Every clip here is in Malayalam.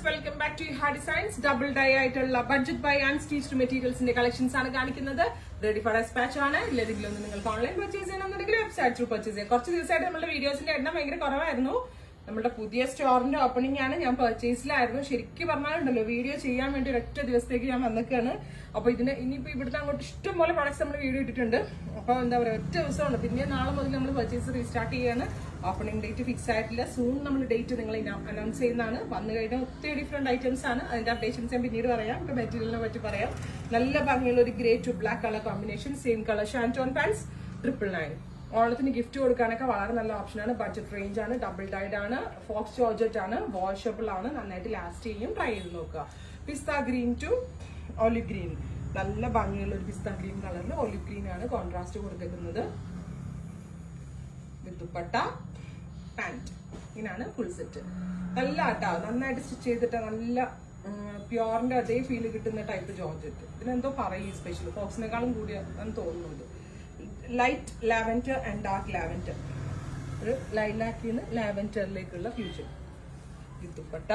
വെൽക്കം ബാക്ക് ടു ഹാ ഡിസൈൻസ് ഡബിൾ ഡൈ ആയിട്ടുള്ള ബഡ്ജറ്റ് ബൈ ആൻഡ് സ്റ്റീച്ച്ഡ് മെറ്റീരിയൽസിന്റെ കളക്ഷൻസ് ആണ് കാണിക്കുന്നത് റെഡി ഫോർ ഡെസ്പാച്ച് ആണ് ഇല്ലെങ്കിലും ഒന്ന് നിങ്ങൾക്ക് ഓൺലൈൻ പർച്ചേസ് ചെയ്യണമെന്നുണ്ടെങ്കിൽ വെബ്സൈറ്റ് ത്രൂ പർച്ചേസ് ചെയ്യാം കുറച്ച് ദിവസമായിട്ട് നമ്മുടെ വീഡിയോസിന്റെ എണ്ണം ഭയങ്കര കുറവായിരുന്നു നമ്മുടെ പുതിയ സ്റ്റോറിന്റെ ഓപ്പണിംഗ് ആണ് ഞാൻ പർച്ചേസിലായിരുന്നു ശരിക്കും പറഞ്ഞാലുണ്ടല്ലോ വീഡിയോ ചെയ്യാൻ വേണ്ടി ഒരൊറ്റ ദിവസത്തേക്ക് ഞാൻ വന്നേക്കാണ് അപ്പൊ ഇതിന് ഇനിയിപ്പോ ഇവിടുത്തെ അങ്ങോട്ട് ഇഷ്ടം പോലെ പ്രൊഡക്ട്സ് നമ്മൾ വീഡിയോ ഇട്ടിട്ടുണ്ട് അപ്പൊ എന്താ പറയാ ഒറ്റ ദിവസമാണ് പിന്നെ നാളെ മുതൽ നമ്മൾ പർച്ചേസ് റീസ്റ്റാർട്ട് ചെയ്യാണ് ഓപ്പണിംഗ് ഡേറ്റ് ഫിക്സ് ആയിട്ടില്ല സൂൺ നമ്മൾ ഡേറ്റ് നിങ്ങൾ അനൗൺസ് ചെയ്യുന്നതാണ് വന്നു കഴിഞ്ഞാൽ ഒത്തിരി ഡിഫറെന്റ് ഐറ്റംസ് ആണ് അതിന്റെ അപ്ഡേഷൻസ് ഞാൻ പിന്നീട് പറയാം ഇപ്പൊ മെറ്റീരിയലിനെ പറ്റി പറയാം നല്ല ഭംഗിയുള്ള ഒരു grey to black colour combination same colour shantoon pants triple nine ഓണത്തിന് ഗിഫ്റ്റ് കൊടുക്കാനൊക്കെ വളരെ നല്ല ഓപ്ഷനാണ് ബഡ്ജറ്റ് റേഞ്ച് ആണ് ഡബിൾ ഡൈഡ് ആണ് ഫോക്സ് ജോർജറ്റ് ആണ് വാഷബിൾ ആണ് നന്നായിട്ട് ലാസ്റ്റ് ചെയ്യും ട്രൈ ചെയ്ത് നോക്കുക pista green to olive green നല്ല ഭംഗിയുള്ള ഒരു പിസ്ത ഗ്രീൻ കളറിൽ ഒലിവ് ഗ്രീൻ ആണ് കോൺട്രാസ്റ്റ് കൊടുത്തേക്കുന്നത് ദുപ്പട്ട പാൻറ് ഇങ്ങനെയാണ് ഫുൾ സെറ്റ് നല്ല ആട്ടാ നന്നായിട്ട് സ്റ്റിച്ച് ചെയ്തിട്ട് നല്ല പ്യോറിന്റെ അതേ ഫീൽ കിട്ടുന്ന ടൈപ്പ് ജോർജറ്റ് ഇതിനെന്തോ പറയും സ്പെഷ്യൽ ഫോക്സിനേക്കാളും കൂടിയാന്ന് തോന്നുന്നുണ്ട് light lavender and dark lavender ഒരു ലൈലാക്കിൽ നിന്ന് ലാവൻഡറിലേക്കുള്ള ഫ്യൂഷൻ ദുപ്പട്ട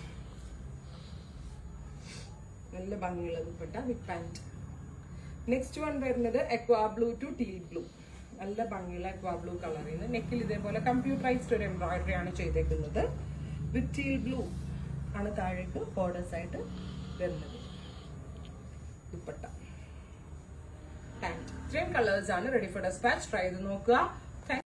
നല്ല ഭംഗിയുള്ള dupatta with pant next one വരുന്നത് aqua blue to teal blue നല്ല ഭംഗിയുള്ള എക്വാ ബ്ലൂ കളറിൽ നിന്ന് നെക്കിൽ ഇതേപോലെ കമ്പ്യൂട്ടറൈസ്ഡ് ഒരു എംബ്രോയിഡറി ആണ് ചെയ്തേക്കുന്നത് വിത്ത് ടീൽ ബ്ലൂ ആണ് താഴേക്ക് ബോർഡേഴ്സ് ആയിട്ട് വരുന്നത് ദുപ്പട്ട പാൻറ് ഇത്രയും കളേഴ്സ് ആണ് റെഡി ഫോർ ഡെസ്പാച്ച് ട്രൈ ചെയ്ത് നോക്കുക